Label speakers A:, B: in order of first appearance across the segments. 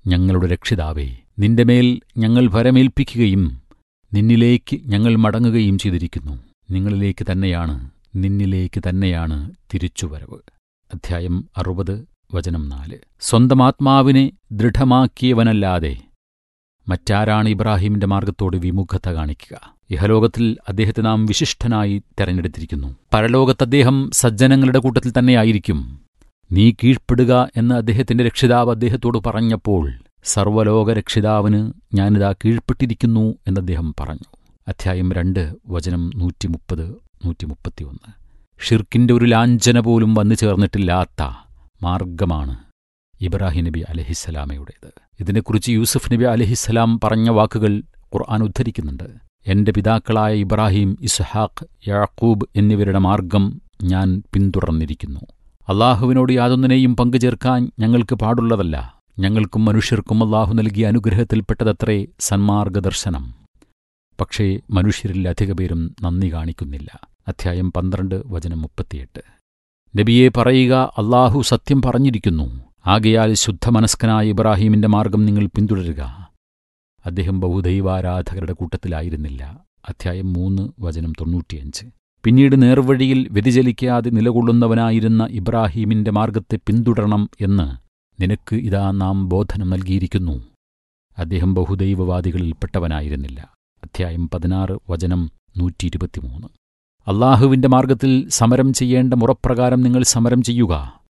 A: ഞങ്ങളുടെ രക്ഷിതാവേ നിന്റെ മേൽ ഞങ്ങൾ ഭരമേൽപ്പിക്കുകയും നിന്നിലേക്ക് ഞങ്ങൾ മടങ്ങുകയും ചെയ്തിരിക്കുന്നു നിങ്ങളിലേക്ക് തന്നെയാണ് നിന്നിലേക്ക് തന്നെയാണ് തിരിച്ചുവരവ് അധ്യായം അറുപത് വചനം നാല് സ്വന്തം ആത്മാവിനെ ദൃഢമാക്കിയവനല്ലാതെ മറ്റാരാണ് ഇബ്രാഹിമിന്റെ മാർഗത്തോട് വിമുഖത കാണിക്കുക ഇഹലോകത്തിൽ അദ്ദേഹത്തെ നാം വിശിഷ്ടനായി തെരഞ്ഞെടുത്തിരിക്കുന്നു പരലോകത്ത് അദ്ദേഹം സജ്ജനങ്ങളുടെ കൂട്ടത്തിൽ തന്നെയായിരിക്കും നീ കീഴ്പ്പെടുക എന്ന് അദ്ദേഹത്തിന്റെ രക്ഷിതാവ് അദ്ദേഹത്തോട് പറഞ്ഞപ്പോൾ സർവ്വലോക രക്ഷിതാവിന് ഞാനിതാ കീഴ്പ്പെട്ടിരിക്കുന്നു എന്ന് അദ്ദേഹം പറഞ്ഞു അധ്യായം രണ്ട് വചനം നൂറ്റി മുപ്പത് നൂറ്റി മുപ്പത്തിയൊന്ന് ഷിർക്കിന്റെ ഒരു ലാഞ്ചന പോലും വന്നു ചേർന്നിട്ടില്ലാത്ത മാർഗമാണ് ഇബ്രാഹിം നബി അലഹിസ്സലാമയുടേത് ഇതിനെക്കുറിച്ച് യൂസുഫ് നബി അലഹിസ്സലാം പറഞ്ഞ വാക്കുകൾ ഖുർആൻ ഉദ്ധരിക്കുന്നുണ്ട് എന്റെ പിതാക്കളായ ഇബ്രാഹിം ഇസ്ഹാഖ് യാക്കൂബ് എന്നിവരുടെ മാർഗം ഞാൻ പിന്തുടർന്നിരിക്കുന്നു അള്ളാഹുവിനോട് യാതൊന്നിനെയും പങ്കുചേർക്കാൻ ഞങ്ങൾക്ക് പാടുള്ളതല്ല ഞങ്ങൾക്കും മനുഷ്യർക്കും അള്ളാഹു നൽകിയ അനുഗ്രഹത്തിൽപ്പെട്ടതത്രേ സന്മാർഗദർശനം പക്ഷേ മനുഷ്യരിൽ അധികപേരും നന്ദി കാണിക്കുന്നില്ല അധ്യായം പന്ത്രണ്ട് വചനം മുപ്പത്തിയെട്ട് നബിയെ പറയുക അള്ളാഹു സത്യം പറഞ്ഞിരിക്കുന്നു ആകയാൽ ശുദ്ധമനസ്കനായ ഇബ്രാഹീമിന്റെ മാർഗം നിങ്ങൾ പിന്തുടരുക അദ്ദേഹം ബഹുദൈവാരാധകരുടെ കൂട്ടത്തിലായിരുന്നില്ല അധ്യായം മൂന്ന് വചനം തൊണ്ണൂറ്റിയഞ്ച് പിന്നീട് നേർവഴിയിൽ വ്യതിചലിക്കാതെ നിലകൊള്ളുന്നവനായിരുന്ന ഇബ്രാഹീമിന്റെ മാർഗത്തെ പിന്തുടരണം എന്ന് നിനക്ക് ഇതാ നാം ബോധനം നൽകിയിരിക്കുന്നു അദ്ദേഹം ബഹുദൈവവാദികളിൽപ്പെട്ടവനായിരുന്നില്ല അധ്യായം പതിനാറ് വചനം നൂറ്റി ഇരുപത്തിമൂന്ന് അള്ളാഹുവിന്റെ മാർഗത്തിൽ സമരം ചെയ്യേണ്ട മുറപ്രകാരം നിങ്ങൾ സമരം ചെയ്യുക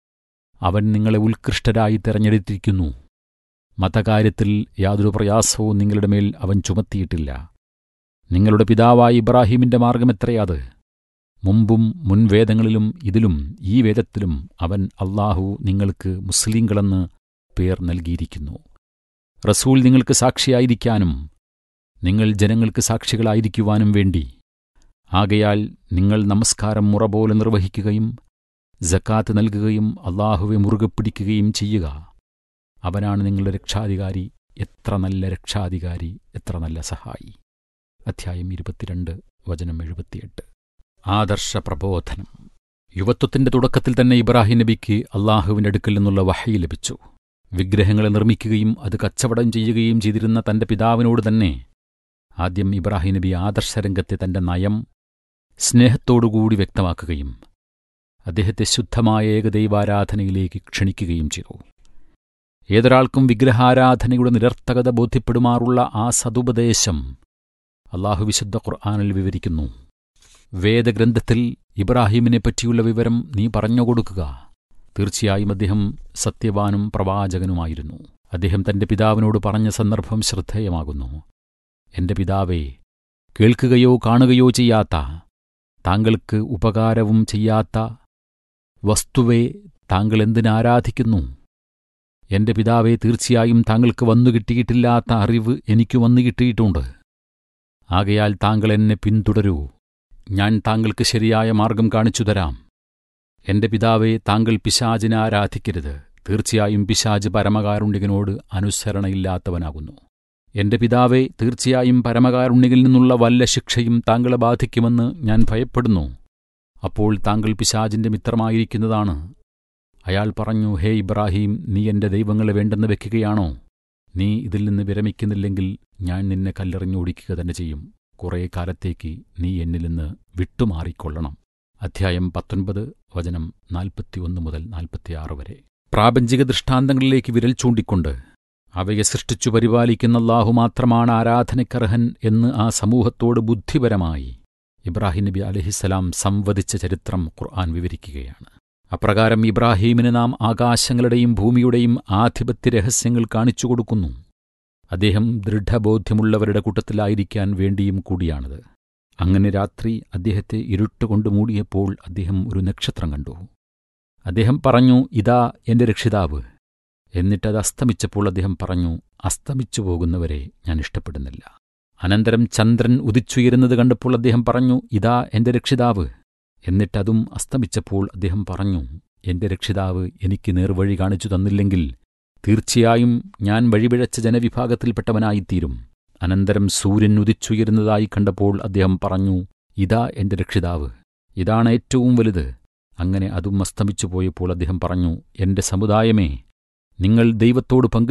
A: അവൻ നിങ്ങളെ ഉത്കൃഷ്ടരായി തെരഞ്ഞെടുത്തിരിക്കുന്നു മതകാര്യത്തിൽ യാതൊരു പ്രയാസവും നിങ്ങളുടെ മേൽ അവൻ ചുമത്തിയിട്ടില്ല നിങ്ങളുടെ പിതാവായ ഇബ്രാഹീമിന്റെ മാർഗം എത്രയാത് മുമ്പും മുൻവേദങ്ങളിലും ഇതിലും ഈ വേദത്തിലും അവൻ അള്ളാഹു നിങ്ങൾക്ക് മുസ്ലിങ്ങളെന്ന് പേർ നൽകിയിരിക്കുന്നു റസൂൽ നിങ്ങൾക്ക് സാക്ഷിയായിരിക്കാനും നിങ്ങൾ ജനങ്ങൾക്ക് സാക്ഷികളായിരിക്കുവാനും വേണ്ടി ആകയാൽ നിങ്ങൾ നമസ്കാരം മുറ പോലെ നിർവഹിക്കുകയും ജക്കാത്ത് നൽകുകയും അള്ളാഹുവെ മുറുകെ പിടിക്കുകയും ചെയ്യുക അവനാണ് നിങ്ങളുടെ രക്ഷാധികാരി എത്ര നല്ല രക്ഷാധികാരി എത്ര നല്ല സഹായി അധ്യായം ഇരുപത്തിരണ്ട് വചനം എഴുപത്തിയെട്ട് ആദർശ പ്രബോധനം യുവത്വത്തിന്റെ തുടക്കത്തിൽ തന്നെ ഇബ്രാഹിം നബിക്ക് അള്ളാഹുവിന്റെ അടുക്കൽ നിന്നുള്ള വഹയി ലഭിച്ചു വിഗ്രഹങ്ങളെ നിർമ്മിക്കുകയും അത് കച്ചവടം ചെയ്യുകയും ചെയ്തിരുന്ന തന്റെ പിതാവിനോട് തന്നെ ആദ്യം ഇബ്രാഹിം നബി ആദർശരംഗത്തെ തന്റെ നയം സ്നേഹത്തോടുകൂടി വ്യക്തമാക്കുകയും അദ്ദേഹത്തെ ശുദ്ധമായ ഏകദൈവാരാധനയിലേക്ക് ക്ഷണിക്കുകയും ചെയ്തു ഏതൊരാൾക്കും വിഗ്രഹാരാധനയുടെ നിരർത്ഥകത ബോധ്യപ്പെടുമാറുള്ള ആ സതുപദേശം അള്ളാഹു വിശുദ്ധ ഖുർആാനിൽ വിവരിക്കുന്നു വേദഗ്രന്ഥത്തിൽ ഇബ്രാഹീമിനെ പറ്റിയുള്ള വിവരം നീ പറഞ്ഞുകൊടുക്കുക തീർച്ചയായും അദ്ദേഹം സത്യവാനും പ്രവാചകനുമായിരുന്നു അദ്ദേഹം തന്റെ പിതാവിനോട് പറഞ്ഞ സന്ദർഭം ശ്രദ്ധേയമാകുന്നു എന്റെ പിതാവേ കേൾക്കുകയോ കാണുകയോ ചെയ്യാത്ത താങ്കൾക്ക് ഉപകാരവും ചെയ്യാത്ത വസ്തുവെ താങ്കൾ എന്തിനാരാധിക്കുന്നു എന്റെ പിതാവെ തീർച്ചയായും താങ്കൾക്ക് വന്നു കിട്ടിയിട്ടില്ലാത്ത അറിവ് എനിക്ക് വന്നു കിട്ടിയിട്ടുണ്ട് ആകയാൽ താങ്കൾ എന്നെ പിന്തുടരൂ ഞാൻ താങ്കൾക്ക് ശരിയായ മാർഗം കാണിച്ചു തരാം എന്റെ പിതാവെ താങ്കൾ പിശാചിനെ ആരാധിക്കരുത് തീർച്ചയായും പിശാജ് പരമകാരുണ്യകനോട് അനുസരണയില്ലാത്തവനാകുന്നു എന്റെ പിതാവെ തീർച്ചയായും പരമകാരുണ്യകിൽ നിന്നുള്ള വല്ല ശിക്ഷയും താങ്കളെ ബാധിക്കുമെന്ന് ഞാൻ ഭയപ്പെടുന്നു അപ്പോൾ താങ്കൾ പിശാജിന്റെ മിത്രമായിരിക്കുന്നതാണ് അയാൾ പറഞ്ഞു ഹേ ഇബ്രാഹിം നീ എന്റെ ദൈവങ്ങളെ വേണ്ടെന്ന് വെക്കുകയാണോ നീ ഇതിൽ നിന്ന് വിരമിക്കുന്നില്ലെങ്കിൽ ഞാൻ നിന്നെ കല്ലെറിഞ്ഞോടിക്കുക തന്നെ ചെയ്യും കുറേ കാലത്തേക്ക് നീ എന്നിൽ നിന്ന് വിട്ടുമാറിക്കൊള്ളണം അധ്യായം പത്തൊൻപത് വചനം നാൽപ്പത്തിയൊന്ന് മുതൽ നാൽപ്പത്തിയാറ് വരെ പ്രാപഞ്ചിക ദൃഷ്ടാന്തങ്ങളിലേക്ക് വിരൽ ചൂണ്ടിക്കൊണ്ട് അവയെ സൃഷ്ടിച്ചു പരിപാലിക്കുന്ന അല്ലാഹു മാത്രമാണ് ആരാധനക്കർഹൻ എന്ന് ആ സമൂഹത്തോട് ബുദ്ധിപരമായി ഇബ്രാഹിം നബി അലഹിസ്സലാം സംവദിച്ച ചരിത്രം ഖുർആൻ വിവരിക്കുകയാണ് അപ്രകാരം ഇബ്രാഹീമിന് നാം ആകാശങ്ങളുടെയും ഭൂമിയുടെയും ആധിപത്യ രഹസ്യങ്ങൾ കാണിച്ചു കൊടുക്കുന്നു അദ്ദേഹം ദൃഢബോധ്യമുള്ളവരുടെ കൂട്ടത്തിലായിരിക്കാൻ വേണ്ടിയും കൂടിയാണത് അങ്ങനെ രാത്രി അദ്ദേഹത്തെ ഇരുട്ടുകൊണ്ട് മൂടിയപ്പോൾ അദ്ദേഹം ഒരു നക്ഷത്രം കണ്ടു അദ്ദേഹം പറഞ്ഞു ഇതാ എന്റെ രക്ഷിതാവ് എന്നിട്ടത് അസ്തമിച്ചപ്പോൾ അദ്ദേഹം പറഞ്ഞു അസ്തമിച്ചു പോകുന്നവരെ ഞാൻ ഇഷ്ടപ്പെടുന്നില്ല അനന്തരം ചന്ദ്രൻ ഉദിച്ചുയരുന്നത് കണ്ടപ്പോൾ അദ്ദേഹം പറഞ്ഞു ഇതാ എന്റെ രക്ഷിതാവ് എന്നിട്ടതും അസ്തമിച്ചപ്പോൾ അദ്ദേഹം പറഞ്ഞു എന്റെ രക്ഷിതാവ് എനിക്ക് നേർവഴി കാണിച്ചു തന്നില്ലെങ്കിൽ തീർച്ചയായും ഞാൻ വഴിപിഴച്ച ജനവിഭാഗത്തിൽപ്പെട്ടവനായിത്തീരും അനന്തരം സൂര്യൻ ഉദിച്ചുയരുന്നതായി കണ്ടപ്പോൾ അദ്ദേഹം പറഞ്ഞു ഇതാ എന്റെ രക്ഷിതാവ് ഇതാണ് ഏറ്റവും വലുത് അങ്ങനെ അതും അസ്തമിച്ചു പോയപ്പോൾ അദ്ദേഹം പറഞ്ഞു എന്റെ സമുദായമേ നിങ്ങൾ ദൈവത്തോട് പങ്കു